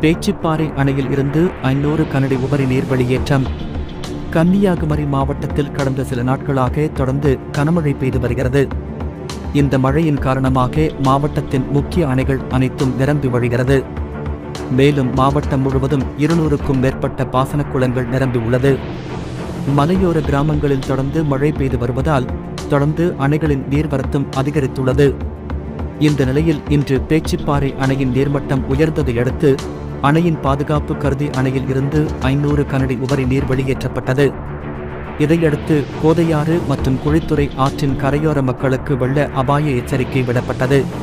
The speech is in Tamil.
பேச்சிப்பாறை அணையில் இருந்து ஐநூறு கனடி உபரி நீர் வெளியேற்றம் கன்னியாகுமரி மாவட்டத்தில் கடந்த சில நாட்களாக தொடர்ந்து கனமழை பெய்து வருகிறது இந்த மழையின் காரணமாக மாவட்டத்தின் முக்கிய அணைகள் அனைத்தும் நிரம்பி வழிகிறது மேலும் மாவட்டம் முழுவதும் இருநூறுக்கும் மேற்பட்ட பாசனக் குளங்கள் நிரம்பி உள்ளது மலையோர கிராமங்களில் தொடர்ந்து மழை பெய்து வருவதால் தொடர்ந்து அணைகளின் நீர்வரத்தும் அதிகரித்துள்ளது இந்த நிலையில் இன்று பேச்சிப்பாறை அணையின் நீர்மட்டம் உயர்ந்ததை அடுத்து அணையின் பாதுகாப்பு கருதி அணையில் இருந்து ஐநூறு கனடி உபரி நீர் வெளியேற்றப்பட்டது இதையடுத்து கோதையாறு மற்றும் குழித்துறை ஆற்றின் கரையோர மக்களுக்கு வெள்ள அபாய எச்சரிக்கை விடப்பட்டது